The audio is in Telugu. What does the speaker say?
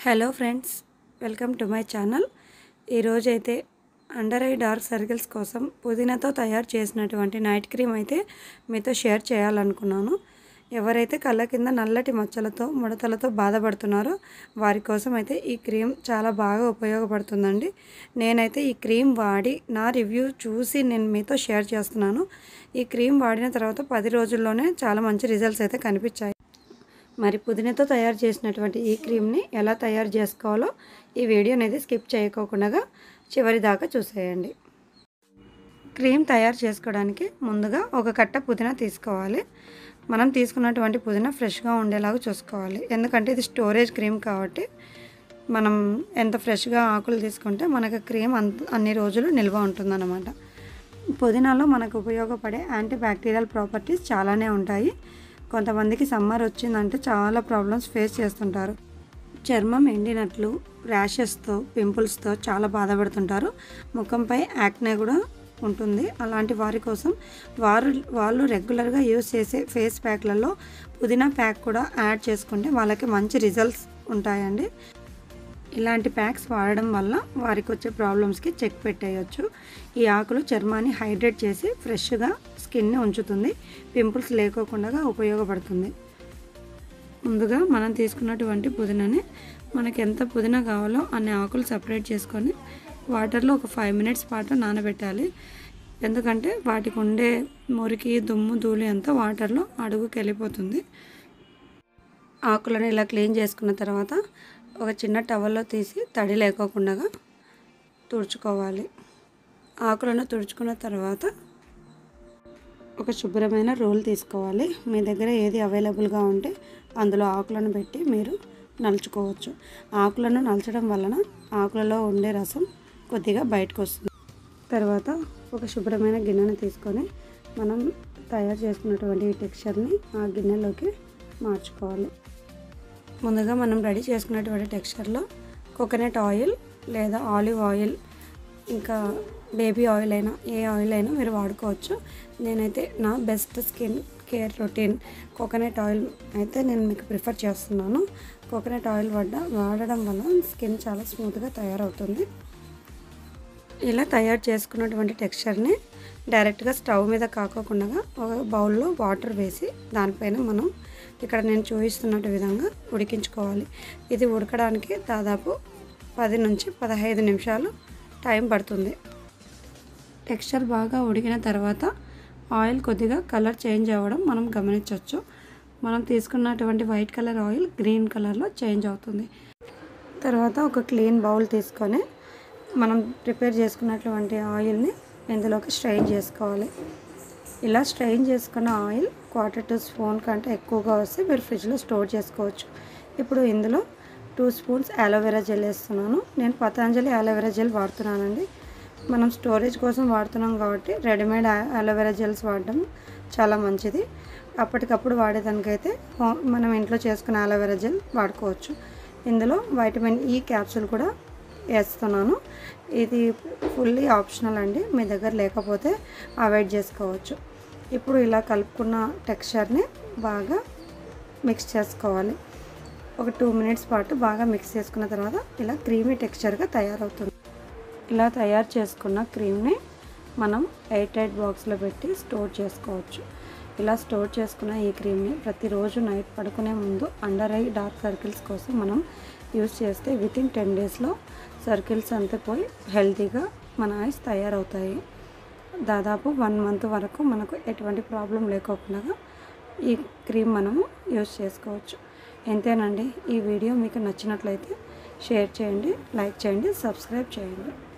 hello friends welcome to my channel ఈరోజైతే అండర్ ఐ డార్క్ సర్కిల్స్ కోసం పుదీనాతో తయారు చేసినటువంటి నైట్ క్రీమ్ అయితే మీతో షేర్ చేయాలనుకున్నాను ఎవరైతే కళ్ళ కింద నల్లటి మచ్చలతో ముడతలతో బాధపడుతున్నారో వారి కోసం అయితే ఈ క్రీమ్ చాలా బాగా ఉపయోగపడుతుందండి నేనైతే ఈ క్రీమ్ వాడి నా రివ్యూ చూసి నేను మీతో షేర్ చేస్తున్నాను ఈ క్రీమ్ వాడిన తర్వాత పది రోజుల్లోనే చాలా మంచి రిజల్ట్స్ అయితే కనిపించాయి మరి పుదీనాతో తయారు చేసినటువంటి ఈ క్రీమ్ని ఎలా తయారు చేసుకోవాలో ఈ వీడియో అనేది స్కిప్ చేయకోకుండా చివరి దాకా చూసేయండి క్రీమ్ తయారు చేసుకోవడానికి ముందుగా ఒక కట్ట పుదీనా తీసుకోవాలి మనం తీసుకున్నటువంటి పుదీనా ఫ్రెష్గా ఉండేలాగా చూసుకోవాలి ఎందుకంటే ఇది స్టోరేజ్ క్రీమ్ కాబట్టి మనం ఎంత ఫ్రెష్గా ఆకులు తీసుకుంటే మనకు క్రీమ్ అంత అన్ని రోజులు నిల్వ ఉంటుందన్నమాట పుదీనాలో మనకు ఉపయోగపడే యాంటీ బ్యాక్టీరియల్ ప్రాపర్టీస్ చాలానే ఉంటాయి కొంతమందికి సమ్మర్ వచ్చిందంటే చాలా ప్రాబ్లమ్స్ ఫేస్ చేస్తుంటారు చర్మం ఎండినట్లు ర్యాషెస్తో పింపుల్స్తో చాలా బాధపడుతుంటారు ముఖంపై యాక్నే కూడా ఉంటుంది అలాంటి వారి కోసం వారు వాళ్ళు రెగ్యులర్గా యూస్ చేసే ఫేస్ ప్యాక్లలో పుదీనా ప్యాక్ కూడా యాడ్ చేసుకుంటే వాళ్ళకి మంచి రిజల్ట్స్ ఉంటాయండి ఇలాంటి ప్యాక్స్ వాడడం వల్ల వారికి వచ్చే ప్రాబ్లమ్స్కి చెక్ పెట్టేయచ్చు ఈ ఆకులు చర్మాన్ని హైడ్రేట్ చేసి ఫ్రెష్గా స్కిన్ని ఉంచుతుంది పింపుల్స్ లేకోకుండా ఉపయోగపడుతుంది ముందుగా మనం తీసుకున్నటువంటి పుదీనాని మనకి ఎంత పుదీనా కావాలో అన్ని ఆకులు సపరేట్ చేసుకొని వాటర్లో ఒక ఫైవ్ మినిట్స్ పాటు నానబెట్టాలి ఎందుకంటే వాటికి ఉండే మురికి దుమ్ము ధూళి అంతా వాటర్లో అడుగుకి వెళ్ళిపోతుంది ఆకులను ఇలా క్లీన్ చేసుకున్న తర్వాత ఒక చిన్న టవల్లో తీసి తడి లేకోకుండా తుడుచుకోవాలి ఆకులను తుడుచుకున్న తర్వాత ఒక శుభ్రమైన రోల్ తీసుకోవాలి మీ దగ్గర ఏది అవైలబుల్గా ఉంటే అందులో ఆకులను పెట్టి మీరు నలుచుకోవచ్చు ఆకులను నలచడం వలన ఆకులలో ఉండే రసం కొద్దిగా బయటకు వస్తుంది తర్వాత ఒక శుభ్రమైన గిన్నెను తీసుకొని మనం తయారు చేసుకున్నటువంటి ఈ టెక్స్చర్ని ఆ గిన్నెలోకి మార్చుకోవాలి ముందుగా మనం రెడీ చేసుకున్నటువంటి టెక్స్చర్లో కోకోనట్ ఆయిల్ లేదా ఆలివ్ ఆయిల్ ఇంకా బేబీ ఆయిల్ అయినా ఏ ఆయిల్ అయినా మీరు వాడుకోవచ్చు నేనైతే నా best skin care routine coconut oil అయితే నేను మీకు ప్రిఫర్ చేస్తున్నాను కోకోనట్ ఆయిల్ వడ్డ వాడడం వల్ల స్కిన్ చాలా స్మూత్గా తయారవుతుంది ఇలా తయారు చేసుకున్నటువంటి టెక్స్చర్ని డైరెక్ట్గా స్టవ్ మీద కాకోకుండా ఒక బౌల్లో వాటర్ వేసి దానిపైన మనం ఇక్కడ నేను చూపిస్తున్నట్టు విధంగా ఉడికించుకోవాలి ఇది ఉడకడానికి దాదాపు పది నుంచి పదహైదు నిమిషాలు టైం పడుతుంది టెక్స్చర్ బాగా ఉడికిన తర్వాత ఆయిల్ కొద్దిగా కలర్ చేంజ్ అవ్వడం మనం గమనించవచ్చు మనం తీసుకున్నటువంటి వైట్ కలర్ ఆయిల్ గ్రీన్ కలర్లో చేంజ్ అవుతుంది తర్వాత ఒక క్లీన్ బౌల్ తీసుకొని మనం ప్రిపేర్ చేసుకున్నటువంటి ఆయిల్ని ఇందులోకి స్ట్రెయిన్ చేసుకోవాలి ఇలా స్ట్రెయిన్ చేసుకున్న ఆయిల్ క్వార్టర్ టు స్పూన్ కంటే ఎక్కువగా వస్తే మీరు ఫ్రిడ్జ్లో స్టోర్ చేసుకోవచ్చు ఇప్పుడు ఇందులో టూ స్పూన్స్ అలోవెరా జెల్ వేస్తున్నాను నేను పతంజలి అలోవెరా జెల్ వాడుతున్నానండి మనం స్టోరేజ్ కోసం వాడుతున్నాం కాబట్టి రెడీమేడ్ అలోవెరా జెల్స్ వాడడం చాలా మంచిది అప్పటికప్పుడు వాడేదానికైతే మనం ఇంట్లో చేసుకున్న అలోవెరా జెల్ వాడుకోవచ్చు ఇందులో వైటమిన్ ఈ క్యాప్సూల్ కూడా వేస్తున్నాను ఇది ఫుల్లీ ఆప్షనల్ అండి మీ దగ్గర లేకపోతే అవాయిడ్ చేసుకోవచ్చు ఇప్పుడు ఇలా కలుపుకున్న టెక్స్చర్ని బాగా మిక్స్ చేసుకోవాలి ఒక టూ మినిట్స్ పాటు బాగా మిక్స్ చేసుకున్న తర్వాత ఇలా క్రీమీ టెక్స్చర్గా తయారవుతుంది ఇలా తయారు చేసుకున్న క్రీమ్ని మనం ఎయిట్ ఎయిట్ బాక్స్లో పెట్టి స్టోర్ చేసుకోవచ్చు ఇలా స్టోర్ చేసుకున్న ఈ క్రీమ్ని ప్రతిరోజు నైట్ పడుకునే ముందు అండర్ ఐ డార్క్ సర్కిల్స్ కోసం మనం యూస్ చేస్తే విత్ ఇన్ టెన్ డేస్లో సర్కిల్స్ అంతా పోయి హెల్తీగా మన ఐస్ తయారవుతాయి దాదాపు వన్ మంత్ వరకు మనకు ఎటువంటి ప్రాబ్లం లేకోకుండా ఈ క్రీమ్ మనము యూస్ చేసుకోవచ్చు ఎంతేనండి ఈ వీడియో మీకు నచ్చినట్లయితే షేర్ చేయండి లైక్ చేయండి సబ్స్క్రైబ్ చేయండి